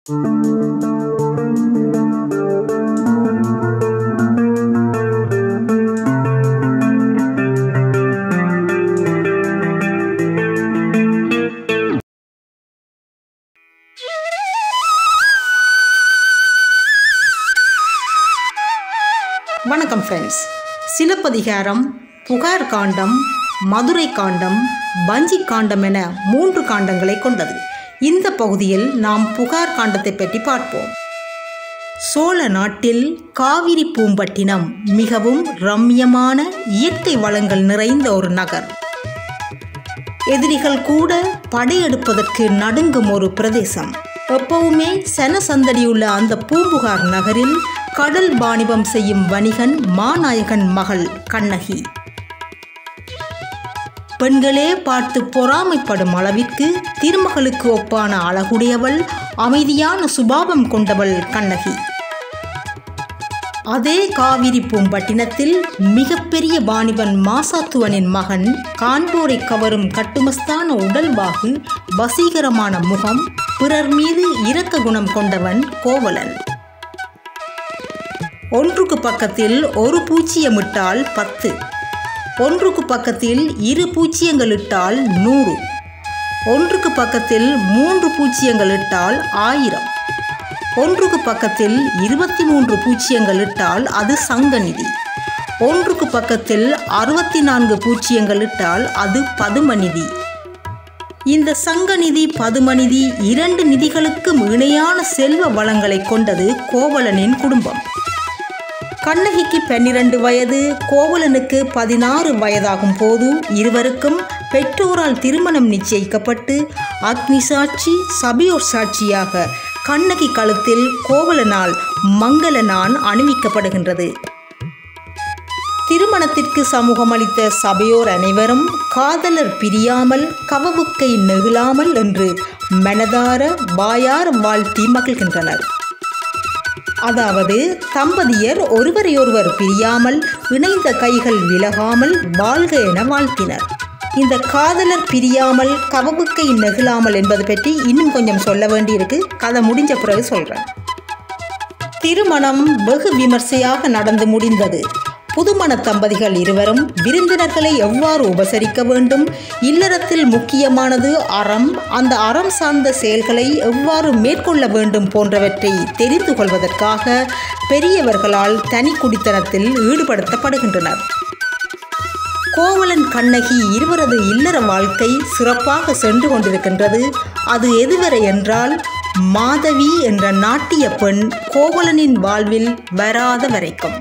வணக்கம் ஃப்ரெண்ட்ஸ் சிலப்பதிகாரம் புகார் காண்டம் மதுரை காண்டம் வஞ்சி காண்டம் என மூன்று காண்டங்களை கொண்டது இந்த பகுதியில் நாம் புகார் காண்டத்தை பற்றி பார்ப்போம் சோழ நாட்டில் காவிரி பூம்பட்டினம் மிகவும் ரம்யமான இயற்கை வளங்கள் நிறைந்த ஒரு நகர் எதிரிகள் கூட படையெடுப்பதற்கு நடுங்கும் ஒரு பிரதேசம் எப்பவுமே சனசந்தடியுள்ள அந்த பூம்புகார் நகரில் கடல் வாணிபம் செய்யும் வணிகன் மாநாயகன் மகள் கண்ணகி பெண்களே பார்த்து பொறாமைப்படும் அளவிற்கு திருமகளுக்கு ஒப்பான அழகுடையவள் அமைதியான சுபாவம் கொண்டவள் கண்ணகி அதே காவிரி பூம்பட்டினத்தில் மிகப்பெரிய வாணிபன் மாசாத்துவனின் மகன் காண்போரை கவரும் கட்டுமஸ்தான உடல்வாகு வசீகரமான முகம் பிறர் மீது இரக்க குணம் கொண்டவன் கோவலன் ஒன்றுக்கு பக்கத்தில் ஒரு பூச்சியமிட்டால் பத்து ஒன்றுக்கு பக்கத்தில் இரு பூச்சியங்கள் இட்டால் நூறு ஒன்றுக்கு பக்கத்தில் மூன்று பூச்சியங்கள் இட்டால் ஆயிரம் ஒன்றுக்கு பக்கத்தில் இருபத்தி மூன்று பூச்சியங்கள் இட்டால் அது சங்கநிதி ஒன்றுக்கு பக்கத்தில் அறுபத்தி நான்கு பூச்சியங்கள் இட்டால் அது பதுமநிதி இந்த சங்கநிதி பதுமநிதி இரண்டு நிதிகளுக்கும் இணையான செல்வ வளங்களை கொண்டது கோவலனின் குடும்பம் கண்ணகிக்கு பன்னிரண்டு வயது கோவலனுக்கு பதினாறு வயதாகும் போது இருவருக்கும் பெற்றோரால் திருமணம் நிச்சயிக்கப்பட்டு அக்னி சாட்சி சபையோர் சாட்சியாக கண்ணகி கழுத்தில் கோவலனால் மங்கள நான் அணிவிக்கப்படுகின்றது திருமணத்திற்கு சமூகம் அளித்த சபையோர் அனைவரும் காதலர் பிரியாமல் கவவுக்கை நெகிழாமல் என்று மனதார வாயார் வாழ்த்தி மகிழ்கின்றனர் அதாவது தம்பதியர் ஒருவரையொருவர் பிரியாமல் இணைந்த கைகள் விலகாமல் வாழ்க என வாழ்த்தினர் இந்த காதலர் பிரியாமல் கவவுக்கை நெகிழாமல் என்பது பற்றி இன்னும் கொஞ்சம் சொல்ல வேண்டியிருக்கு கதை முடிஞ்ச பிறகு சொல்கிறேன் திருமணம் வெகு விமர்சையாக நடந்து முடிந்தது புதுமண தம்பதிகள் இருவரும் விருந்தினர்களை எவ்வாறு உபசரிக்க வேண்டும் இல்லறத்தில் முக்கியமானது அறம் அந்த அறம் சார்ந்த செயல்களை எவ்வாறு மேற்கொள்ள வேண்டும் போன்றவற்றை தெரிந்து கொள்வதற்காக பெரியவர்களால் தனி குடித்தனத்தில் ஈடுபடுத்தப்படுகின்றனர் கோவலன் கண்ணகி இருவரது இல்லற வாழ்க்கை சிறப்பாக சென்று கொண்டிருக்கின்றது அது எதுவரை என்றால் மாதவி என்ற நாட்டிய பெண் கோவலனின் வாழ்வில் வராத வரைக்கும்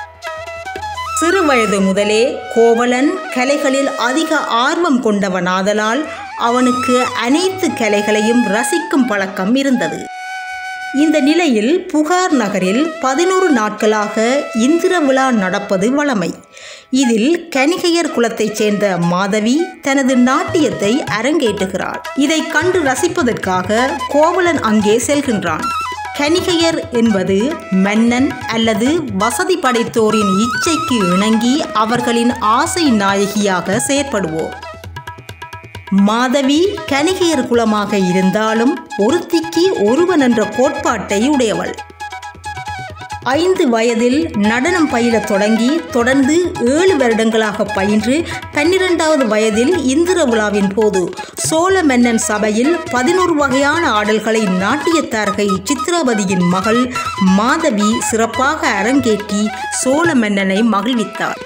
சிறு வயது முதலே கோவலன் கலைகளில் அதிக ஆர்வம் கொண்டவனாதலால் அவனுக்கு அனைத்து கலைகளையும் ரசிக்கும் பழக்கம் இருந்தது இந்த நிலையில் புகார் நகரில் பதினோரு நாட்களாக இந்திர விழா நடப்பது வழமை இதில் கணிகையர் குலத்தைச் சேர்ந்த மாதவி தனது நாட்டியத்தை அரங்கேற்றுகிறாள் இதை கண்டு ரசிப்பதற்காக கோவலன் அங்கே செல்கின்றான் கணிகையர் என்பது மன்னன் அல்லது வசதி படைத்தோரின் இச்சைக்கு இணங்கி அவர்களின் ஆசை நாயகியாக செயற்படுவோர் மாதவி கணிகையர் குலமாக இருந்தாலும் ஒருத்திக்கு ஒருவன் என்ற கோட்பாட்டை உடையவள் ஐந்து வயதில் நடனம் பயில தொடங்கி தொடர்ந்து ஏழு வருடங்களாக பயின்று பன்னிரெண்டாவது வயதில் இந்திர விழாவின் போது சோழ மன்னன் சபையில் பதினோரு வகையான ஆடல்களை நாட்டியத்தார்கை சித்திரவதியின் மகள் மாதவி சிறப்பாக அரங்கேற்றி சோழ மன்னனை மகிழ்வித்தார்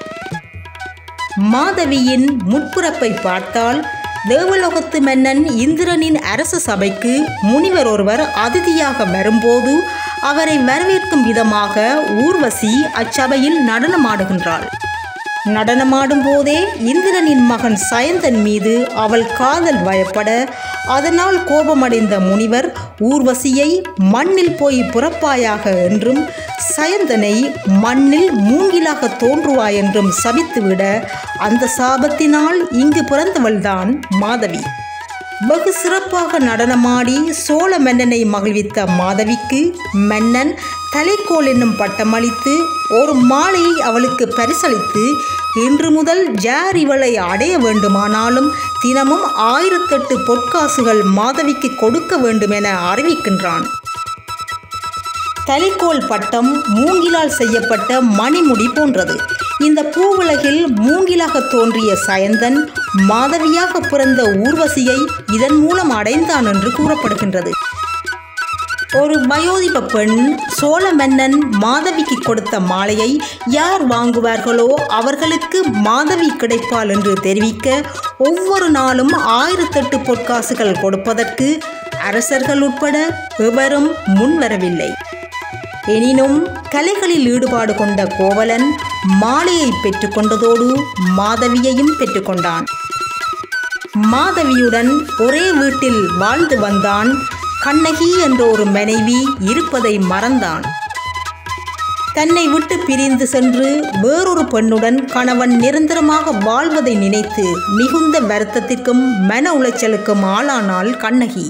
மாதவியின் முட்புறப்பை பார்த்தால் தேவலோகத்து மன்னன் இந்திரனின் அரச சபைக்கு முனிவர் ஒருவர் அதிதியாக வரும்போது அவரை வரவேற்கும் விதமாக ஊர்வசி அச்சபையில் நடனமாடுகின்றாள் நடனமாடும் போதே இந்திரனின் மகன் சயந்தன் மீது அவள் காதல் வயப்பட அதனால் கோபமடைந்த முனிவர் ஊர்வசியை மண்ணில் போய் புறப்பாயாக என்றும் சயந்தனை மண்ணில் மூங்கிலாக தோன்றுவாய் என்றும் சபித்துவிட அந்த சாபத்தினால் இங்கு பிறந்தவள்தான் மாதவி வெகு சிறப்பாக நடனமாடி சோழ மன்னனை மகிழ்வித்த மாதவிக்கு மன்னன் தலைக்கோல் என்னும் பட்டம் அளித்து ஒரு மாலையை அவளுக்கு பரிசளித்து இன்று முதல் ஜார் இவளை அடைய வேண்டுமானாலும் தினமும் ஆயிரத்தெட்டு பொற்காசுகள் மாதவிக்கு கொடுக்க வேண்டும் என அறிவிக்கின்றான் தலைக்கோல் பட்டம் மூங்கிலால் செய்யப்பட்ட மணிமுடி போன்றது இந்த பூவுலகில் மூங்கிலாக தோன்றிய சயந்தன் மாதவியாக பிறந்த ஊர்வசியை இதன் மூலம் அடைந்தான் என்று கூறப்படுகின்றது ஒரு வயோதிப பெண் சோழ மன்னன் மாதவிக்கு கொடுத்த மாலையை யார் வாங்குவார்களோ அவர்களுக்கு மாதவி கிடைப்பாள் என்று தெரிவிக்க ஒவ்வொரு நாளும் ஆயிரத்தெட்டு பொற்காசுகள் கொடுப்பதற்கு அரசர்கள் உட்பட எவரும் முன்வரவில்லை எனினும் கலைகளில் ஈடுபாடு கொண்ட கோவலன் மாலையை பெற்றுக்கொண்டதோடு மாதவியையும் பெற்றுக்கொண்டான் மாதவியுடன் ஒரே வீட்டில் வாழ்ந்து வந்தான் கண்ணகி என்ற ஒரு மனைவி இருப்பதை மறந்தான் தன்னை விட்டு பிரிந்து சென்று வேறொரு பெண்ணுடன் கணவன் நிரந்தரமாக வாழ்வதை நினைத்து மிகுந்த வருத்தத்திற்கும் மன உளைச்சலுக்கும் ஆளானாள் கண்ணகி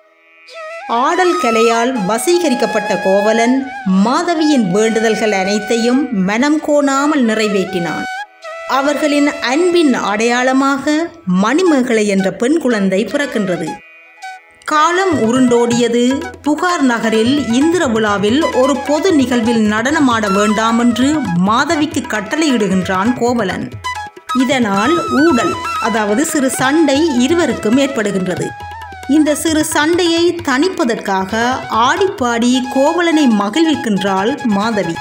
ஆடல் கலையால் வசீகரிக்கப்பட்ட கோவலன் மாதவியின் வேண்டுதல்கள் அனைத்தையும் மனம் கோணாமல் நிறைவேற்றினான் அவர்களின் அன்பின் அடையாளமாக மணிமேகலை என்ற பெண் குழந்தை பிறக்கின்றது காலம் உருண்டோடியது புகார் நகரில் இந்திர விழாவில் ஒரு பொது நிகழ்வில் நடனமாட வேண்டாம் என்று மாதவிக்கு கட்டளையிடுகின்றான் கோவலன் இதனால் ஊடல் அதாவது சிறு சண்டை இருவருக்கும் ஏற்படுகின்றது இந்த சிறு சண்டையை தணிப்பதற்காக ஆடிப்பாடி கோவலனை மகிழ்விக்கின்றாள் மாதவி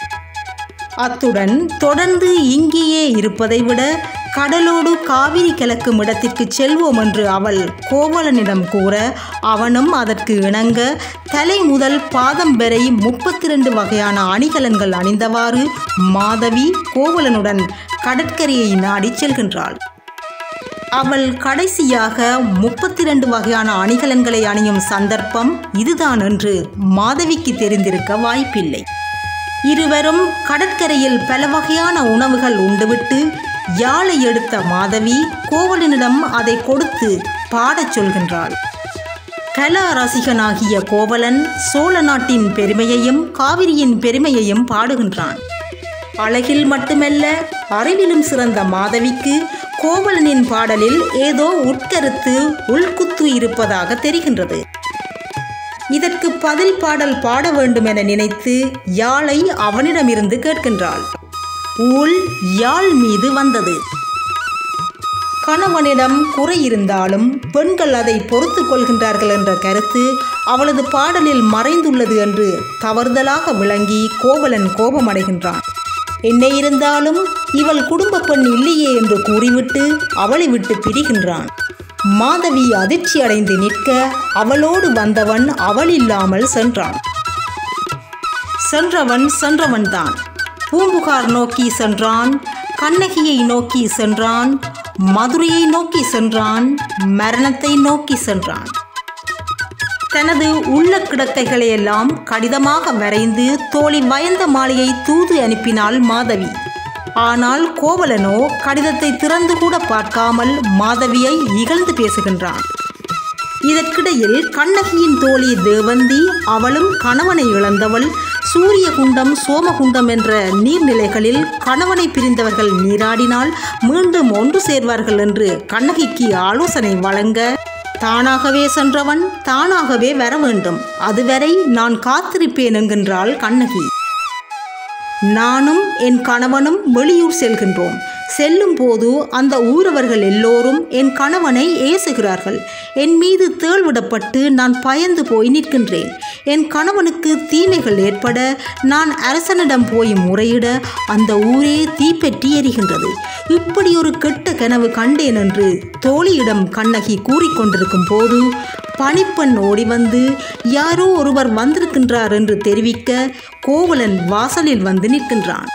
அத்துடன் தொடர்ந்து இங்கேயே இருப்பதை விட கடலோடு காவிரி கிழக்கும் இடத்திற்கு செல்வோம் என்று அவள் கோவலனிடம் கூற அவனும் அதற்கு இணங்க தலை முதல் பாதம் வரை முப்பத்தி ரெண்டு வகையான அணிகலன்கள் அணிந்தவாறு மாதவி கோவலனுடன் கடற்கரையை நாடி செல்கின்றாள் அவள் கடைசியாக முப்பத்தி ரெண்டு வகையான அணிகலன்களை அணியும் சந்தர்ப்பம் இதுதான் என்று மாதவிக்கு தெரிந்திருக்க வாய்ப்பில்லை இருவரும் கடற்கரையில் பல வகையான உணவுகள் உண்டுவிட்டு யாழை எடுத்த மாதவி கோவலனிடம் அதை கொடுத்து பாடச் சொல்கின்றாள் கலா ரசிகனாகிய கோவலன் சோழ நாட்டின் பெருமையையும் காவிரியின் பெருமையையும் பாடுகின்றான் அழகில் மட்டுமல்ல அறிவிலும் சிறந்த மாதவிக்கு கோவலனின் பாடலில் ஏதோ உட்கருத்து உள்குத்து இருப்பதாக தெரிகின்றது இதற்கு பதில் பாடல் பாட வேண்டும் என நினைத்து யாழை அவனிடமிருந்து கேட்கின்றாள் ஊழ் யாழ் மீது வந்தது கணவனிடம் குறை இருந்தாலும் பெண்கள் அதை பொறுத்து கொள்கின்றார்கள் என்ற கருத்து அவளது பாடலில் மறைந்துள்ளது என்று தவறுதலாக விளங்கி கோவலன் கோபமடைகின்றான் என்ன இருந்தாலும் இவள் குடும்ப பெண் இல்லையே என்று கூறிவிட்டு அவளை விட்டு பிரிகின்றான் மாதவி அதிர்ச்சி அடைந்து நிற்க அவளோடு வந்தவன் அவள் இல்லாமல் சென்றான் சென்றவன் சென்றவன்தான் பூம்புகார் நோக்கி சென்றான் கண்ணகியை நோக்கி சென்றான் மதுரையை நோக்கி சென்றான் மரணத்தை நோக்கி சென்றான் தனது உள்ள கிடக்கைகளையெல்லாம் கடிதமாக வரைந்து தோழி வயந்த மாலையை தூது அனுப்பினாள் மாதவி ஆனால் கோவலனோ கடிதத்தை திறந்து கூட பார்க்காமல் மாதவியை இகழ்ந்து பேசுகின்றான் இதற்கிடையில் கண்ணகியின் தோழி தேவந்தி அவளும் கணவனை இழந்தவள் சூரியகுண்டம் சோமகுண்டம் என்ற நீர்நிலைகளில் கணவனை பிரிந்தவர்கள் நீராடினால் மீண்டும் ஒன்று சேர்வார்கள் என்று கண்ணகிக்கு ஆலோசனை வழங்க தானாகவே சென்றவன் தானாகவே வர வேண்டும் அதுவரை நான் காத்திருப்பேன் என்கின்றாள் கண்ணகி நானும் என் கணவனும் வெளியூர் செல்கின்றோம் செல்லும் போது அந்த ஊரவர்கள் எல்லோரும் என் கணவனை ஏசுகிறார்கள் என் மீது தேள்விடப்பட்டு நான் பயந்து போய் நிற்கின்றேன் என் கணவனுக்கு தீமைகள் ஏற்பட நான் அரசனிடம் போய் முறையிட அந்த ஊரே தீப்பெற்றி எரிகின்றது இப்படி ஒரு கெட்ட கனவு கண்டேன் என்று தோழியிடம் கண்ணகி கூறிக்கொண்டிருக்கும் போது பணிப்பெண் ஓடி வந்து யாரோ ஒருவர் வந்திருக்கின்றார் என்று தெரிவிக்க கோவலன் வாசலில் வந்து நிற்கின்றான்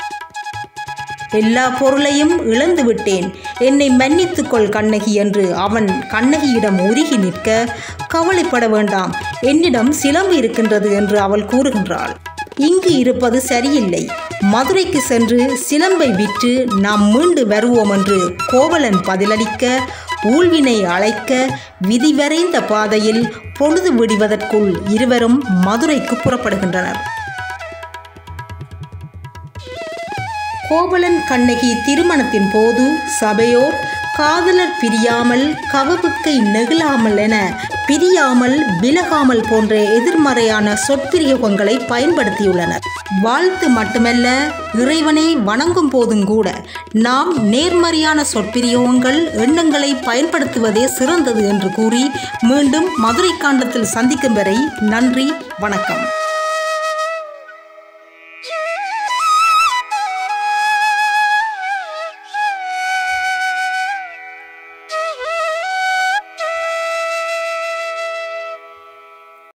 எல்லா பொருளையும் இழந்து விட்டேன் என்னை மன்னித்துக்கொள் கண்ணகி என்று அவன் கண்ணகியிடம் உருகி நிற்க கவலைப்பட வேண்டாம் என்னிடம் சிலம்பு இருக்கின்றது என்று அவள் கூறுகின்றாள் இங்கு இருப்பது சரியில்லை மதுரைக்கு சென்று சிலம்பை விற்று நாம் மீண்டு வருவோம் என்று கோவலன் பதிலளிக்க ஊழ்வினை அழைக்க விதி வரைந்த பாதையில் பொழுது விடிவதற்குள் இருவரும் மதுரைக்கு புறப்படுகின்றனர் கோவலன் கண்ணகி திருமணத்தின் போது சபையோர் காதலர் பிரியாமல் கவபுக்கை நெகிழாமல் என பிரியாமல் விலகாமல் போன்ற எதிர்மறையான சொற்பிரயோகங்களை பயன்படுத்தியுள்ளனர் வாழ்த்து மட்டுமல்ல இறைவனை வணங்கும் போதும் கூட நாம் நேர்மறையான சொற்பிரயோகங்கள் எண்ணங்களை பயன்படுத்துவதே சிறந்தது என்று கூறி மீண்டும் மதுரை காண்டத்தில் சந்திக்கும் வரை நன்றி வணக்கம்